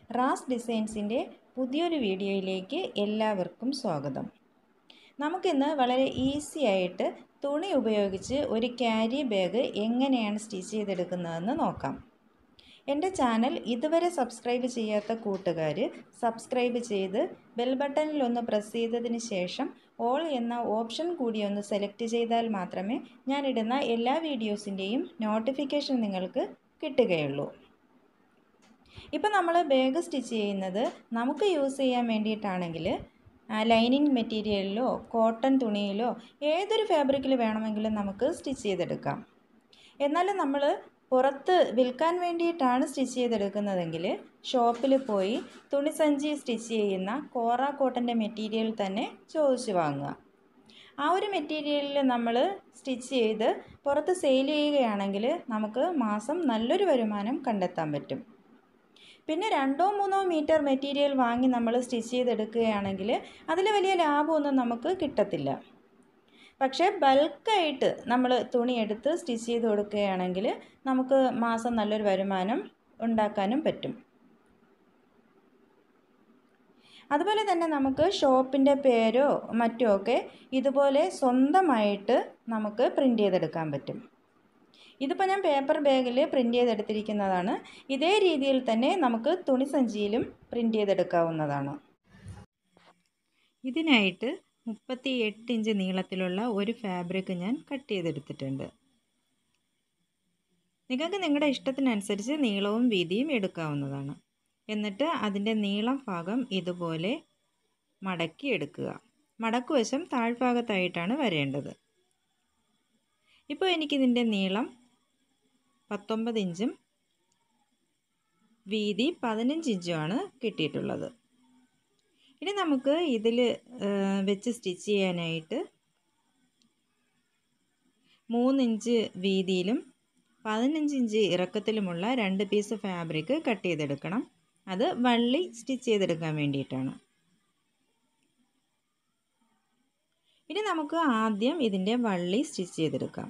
Ras ഡിസൈൻസിൻ്റെ പുതിയൊരു വീഡിയോയിലേക്ക് എല്ലാവർക്കും സ്വാഗതം നമുക്കിന്ന് വളരെ ഈസി ആയിട്ട് തുണി ഉപയോഗിച്ച് ഒരു ക്യാരി ബാഗ് എങ്ങനെയാണ് സ്റ്റിച്ച് ചെയ്തെടുക്കുന്നതെന്ന് നോക്കാം എൻ്റെ ചാനൽ ഇതുവരെ സബ്സ്ക്രൈബ് ചെയ്യാത്ത കൂട്ടുകാർ സബ്സ്ക്രൈബ് ചെയ്ത് ബെൽ ബട്ടണിൽ ഒന്ന് പ്രസ് ചെയ്തതിന് ശേഷം ഓൾ എന്ന ഓപ്ഷൻ കൂടി ഒന്ന് സെലക്ട് ചെയ്താൽ മാത്രമേ ഞാനിടുന്ന എല്ലാ വീഡിയോസിൻ്റെയും നോട്ടിഫിക്കേഷൻ നിങ്ങൾക്ക് കിട്ടുകയുള്ളൂ ഇപ്പോൾ നമ്മൾ ബാഗ് സ്റ്റിച്ച് ചെയ്യുന്നത് നമുക്ക് യൂസ് ചെയ്യാൻ വേണ്ടിയിട്ടാണെങ്കിൽ ലൈനിങ് മെറ്റീരിയലിലോ കോട്ടൺ തുണിയിലോ ഏതൊരു ഫാബ്രിക്കിൽ വേണമെങ്കിലും നമുക്ക് സ്റ്റിച്ച് ചെയ്തെടുക്കാം എന്നാൽ നമ്മൾ പുറത്ത് വിൽക്കാൻ വേണ്ടിയിട്ടാണ് സ്റ്റിച്ച് ചെയ്തെടുക്കുന്നതെങ്കിൽ ഷോപ്പിൽ പോയി തുണിസഞ്ചി സ്റ്റിച്ച് ചെയ്യുന്ന കോറ കോട്ടൻ്റെ മെറ്റീരിയൽ തന്നെ ചോദിച്ച് വാങ്ങുക ആ ഒരു മെറ്റീരിയലിൽ നമ്മൾ സ്റ്റിച്ച് ചെയ്ത് പുറത്ത് സെയിൽ ചെയ്യുകയാണെങ്കിൽ നമുക്ക് മാസം നല്ലൊരു വരുമാനം കണ്ടെത്താൻ പറ്റും പിന്നെ രണ്ടോ മൂന്നോ മീറ്റർ മെറ്റീരിയൽ വാങ്ങി നമ്മൾ സ്റ്റിച്ച് ചെയ്തെടുക്കുകയാണെങ്കിൽ അതിൽ വലിയ ലാഭമൊന്നും നമുക്ക് കിട്ടത്തില്ല പക്ഷേ ബൾക്കായിട്ട് നമ്മൾ തുണി എടുത്ത് സ്റ്റിച്ച് ചെയ്ത് കൊടുക്കുകയാണെങ്കിൽ നമുക്ക് മാസം നല്ലൊരു വരുമാനം ഉണ്ടാക്കാനും പറ്റും അതുപോലെ തന്നെ നമുക്ക് ഷോപ്പിൻ്റെ പേരോ മറ്റോ ഒക്കെ ഇതുപോലെ സ്വന്തമായിട്ട് നമുക്ക് പ്രിൻ്റ് ചെയ്തെടുക്കാൻ പറ്റും ഇതിപ്പോൾ ഞാൻ പേപ്പർ ബാഗിൽ പ്രിൻ്റ് ചെയ്തെടുത്തിരിക്കുന്നതാണ് ഇതേ രീതിയിൽ തന്നെ നമുക്ക് തുണിസഞ്ചിയിലും പ്രിൻ്റ് ചെയ്തെടുക്കാവുന്നതാണ് ഇതിനായിട്ട് മുപ്പത്തി എട്ട് ഇഞ്ച് നീളത്തിലുള്ള ഒരു ഫാബ്രിക് ഞാൻ കട്ട് ചെയ്തെടുത്തിട്ടുണ്ട് നിങ്ങൾക്ക് നിങ്ങളുടെ ഇഷ്ടത്തിനനുസരിച്ച് നീളവും വീതിയും എടുക്കാവുന്നതാണ് എന്നിട്ട് അതിൻ്റെ നീളം ഭാഗം ഇതുപോലെ മടക്കി എടുക്കുക മടക്കുവശം താഴ്ഭാഗത്തായിട്ടാണ് വരേണ്ടത് ഇപ്പോൾ എനിക്കിതിൻ്റെ നീളം പത്തൊമ്പത് ഇഞ്ചും വീതി പതിനഞ്ച് ഇഞ്ചുമാണ് കിട്ടിയിട്ടുള്ളത് ഇനി നമുക്ക് ഇതിൽ വെച്ച് സ്റ്റിച്ച് ചെയ്യാനായിട്ട് മൂന്നിഞ്ച് വീതിയിലും പതിനഞ്ച് ഇഞ്ച് ഇറക്കത്തിലുമുള്ള രണ്ട് പീസ് ഫാബ്രിക് കട്ട് ചെയ്തെടുക്കണം അത് വള്ളി സ്റ്റിച്ച് ചെയ്തെടുക്കാൻ വേണ്ടിയിട്ടാണ് ഇനി നമുക്ക് ആദ്യം ഇതിൻ്റെ വള്ളി സ്റ്റിച്ച് ചെയ്തെടുക്കാം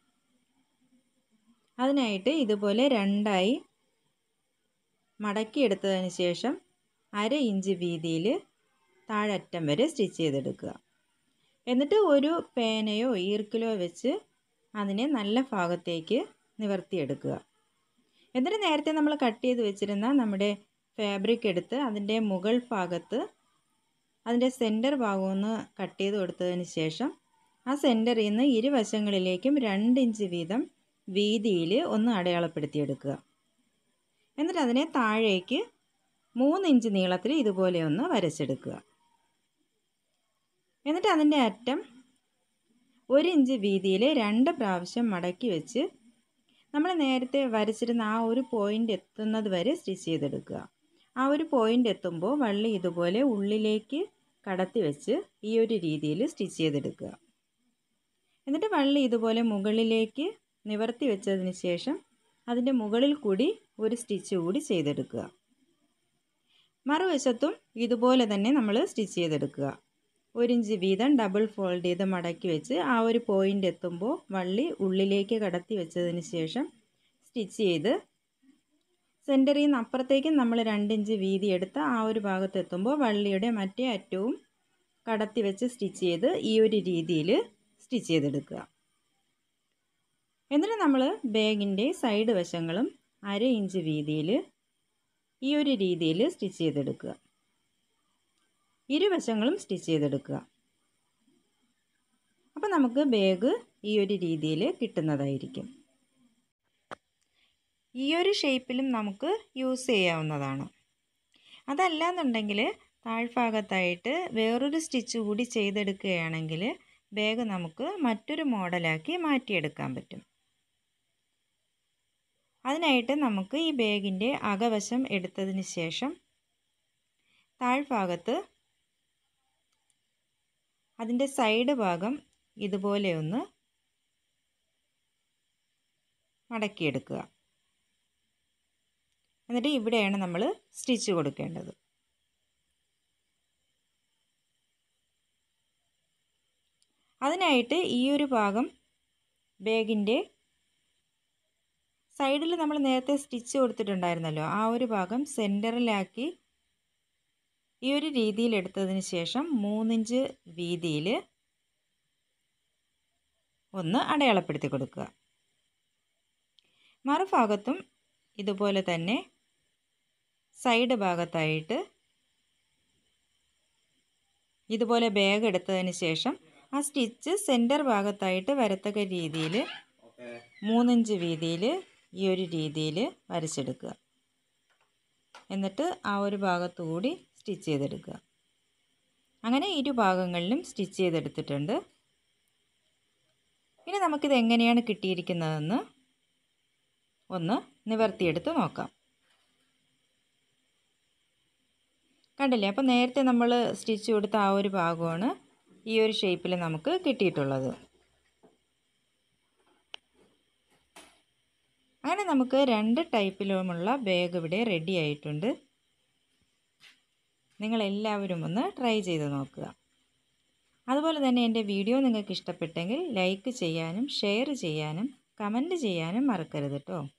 അതിനായിട്ട് ഇതുപോലെ രണ്ടായി മടക്കിയെടുത്തതിന് ശേഷം അര ഇഞ്ച് വീതിയിൽ താഴറ്റം വരെ സ്റ്റിച്ച് ചെയ്തെടുക്കുക എന്നിട്ട് ഒരു പേനയോ ഈർക്കിലോ വെച്ച് അതിനെ നല്ല ഭാഗത്തേക്ക് നിവർത്തിയെടുക്കുക എന്നിട്ട് നേരത്തെ നമ്മൾ കട്ട് ചെയ്ത് വെച്ചിരുന്ന നമ്മുടെ ഫാബ്രിക് എടുത്ത് അതിൻ്റെ മുകൾ ഭാഗത്ത് അതിൻ്റെ സെൻറ്റർ ഭാഗമൊന്ന് കട്ട് ചെയ്ത് കൊടുത്തതിന് ശേഷം ആ സെൻറ്ററിൽ നിന്ന് ഇരുവശങ്ങളിലേക്കും രണ്ട് ഇഞ്ച് വീതം വീതിയിൽ ഒന്ന് അടയാളപ്പെടുത്തിയെടുക്കുക എന്നിട്ട് അതിനെ താഴേക്ക് മൂന്ന് ഇഞ്ച് നീളത്തിൽ ഇതുപോലെ ഒന്ന് വരച്ചെടുക്കുക എന്നിട്ട് അതിൻ്റെ അറ്റം ഒരു ഇഞ്ച് വീതിയിൽ രണ്ട് പ്രാവശ്യം മടക്കി വെച്ച് നമ്മൾ നേരത്തെ വരച്ചിരുന്ന ആ ഒരു പോയിൻ്റ് എത്തുന്നത് വരെ സ്റ്റിച്ച് ചെയ്തെടുക്കുക ആ ഒരു പോയിൻ്റ് എത്തുമ്പോൾ വള്ളി ഇതുപോലെ ഉള്ളിലേക്ക് കടത്തി വെച്ച് ഈ ഒരു രീതിയിൽ സ്റ്റിച്ച് ചെയ്തെടുക്കുക എന്നിട്ട് വള്ളി ഇതുപോലെ മുകളിലേക്ക് നിവർത്തി വെച്ചതിന് ശേഷം അതിൻ്റെ മുകളിൽ കൂടി ഒരു സ്റ്റിച്ച് കൂടി ചെയ്തെടുക്കുക മറുവശത്തും ഇതുപോലെ തന്നെ നമ്മൾ സ്റ്റിച്ച് ചെയ്തെടുക്കുക ഒരു ഇഞ്ച് വീതം ഡബിൾ ഫോൾഡ് ചെയ്ത് മടക്കി വെച്ച് ആ ഒരു പോയിൻ്റ് എത്തുമ്പോൾ വള്ളി ഉള്ളിലേക്ക് കടത്തി വെച്ചതിന് ശേഷം സ്റ്റിച്ച് ചെയ്ത് സെൻറ്ററിൽ നിന്ന് അപ്പുറത്തേക്കും നമ്മൾ രണ്ടിഞ്ച് വീതി എടുത്ത് ആ ഒരു ഭാഗത്ത് എത്തുമ്പോൾ വള്ളിയുടെ മറ്റേ അറ്റവും കടത്തി വെച്ച് സ്റ്റിച്ച് ചെയ്ത് ഈ ഒരു രീതിയിൽ സ്റ്റിച്ച് ചെയ്തെടുക്കുക എന്നിട്ട് നമ്മൾ ബാഗിൻ്റെ സൈഡ് വശങ്ങളും അര ഇഞ്ച് വീതിയിൽ ഈ ഒരു രീതിയിൽ സ്റ്റിച്ച് ചെയ്തെടുക്കുക ഇരുവശങ്ങളും സ്റ്റിച്ച് ചെയ്തെടുക്കുക അപ്പോൾ നമുക്ക് ബാഗ് ഈ ഒരു രീതിയിൽ കിട്ടുന്നതായിരിക്കും ഈ ഒരു ഷേപ്പിലും നമുക്ക് യൂസ് ചെയ്യാവുന്നതാണ് അതല്ല എന്നുണ്ടെങ്കിൽ താഴ്ഭാഗത്തായിട്ട് വേറൊരു സ്റ്റിച്ച് കൂടി ചെയ്തെടുക്കുകയാണെങ്കിൽ ബാഗ് നമുക്ക് മറ്റൊരു മോഡലാക്കി മാറ്റിയെടുക്കാൻ പറ്റും അതിനായിട്ട് നമുക്ക് ഈ ബാഗിൻ്റെ അകവശം എടുത്തതിന് ശേഷം താഴ്ഭാഗത്ത് അതിൻ്റെ സൈഡ് ഭാഗം ഇതുപോലെ ഒന്ന് മടക്കിയെടുക്കുക എന്നിട്ട് ഇവിടെയാണ് നമ്മൾ സ്റ്റിച്ച് കൊടുക്കേണ്ടത് അതിനായിട്ട് ഈ ഒരു ഭാഗം ബാഗിൻ്റെ സൈഡിൽ നമ്മൾ നേരത്തെ സ്റ്റിച്ച് കൊടുത്തിട്ടുണ്ടായിരുന്നല്ലോ ആ ഒരു ഭാഗം സെൻറ്ററിലാക്കി ഈ ഒരു രീതിയിൽ എടുത്തതിന് ശേഷം മൂന്നിഞ്ച് വീതിയിൽ ഒന്ന് അടയാളപ്പെടുത്തി കൊടുക്കുക മറുഭാഗത്തും ഇതുപോലെ തന്നെ സൈഡ് ഭാഗത്തായിട്ട് ഇതുപോലെ ബാഗ് എടുത്തതിന് ശേഷം ആ സ്റ്റിച്ച് സെൻറ്റർ ഭാഗത്തായിട്ട് വരത്തക്ക രീതിയിൽ മൂന്നിഞ്ച് വീതിയിൽ ഈ ഒരു രീതിയിൽ വരച്ചെടുക്കുക എന്നിട്ട് ആ ഒരു ഭാഗത്തു കൂടി സ്റ്റിച്ച് ചെയ്തെടുക്കുക അങ്ങനെ ഇരു ഭാഗങ്ങളിലും സ്റ്റിച്ച് ചെയ്തെടുത്തിട്ടുണ്ട് ഇനി നമുക്കിത് എങ്ങനെയാണ് കിട്ടിയിരിക്കുന്നതെന്ന് ഒന്ന് നിവർത്തിയെടുത്ത് നോക്കാം കണ്ടില്ലേ അപ്പോൾ നേരത്തെ നമ്മൾ സ്റ്റിച്ച് കൊടുത്ത ആ ഒരു ഭാഗമാണ് ഈ ഒരു ഷേപ്പിൽ നമുക്ക് കിട്ടിയിട്ടുള്ളത് അങ്ങനെ നമുക്ക് രണ്ട് ടൈപ്പിലുമുള്ള ബാഗ് ഇവിടെ റെഡി ആയിട്ടുണ്ട് നിങ്ങളെല്ലാവരും ഒന്ന് ട്രൈ ചെയ്ത് നോക്കുക അതുപോലെ തന്നെ എൻ്റെ വീഡിയോ നിങ്ങൾക്ക് ഇഷ്ടപ്പെട്ടെങ്കിൽ ലൈക്ക് ചെയ്യാനും ഷെയർ ചെയ്യാനും കമൻറ്റ് ചെയ്യാനും മറക്കരുത് കേട്ടോ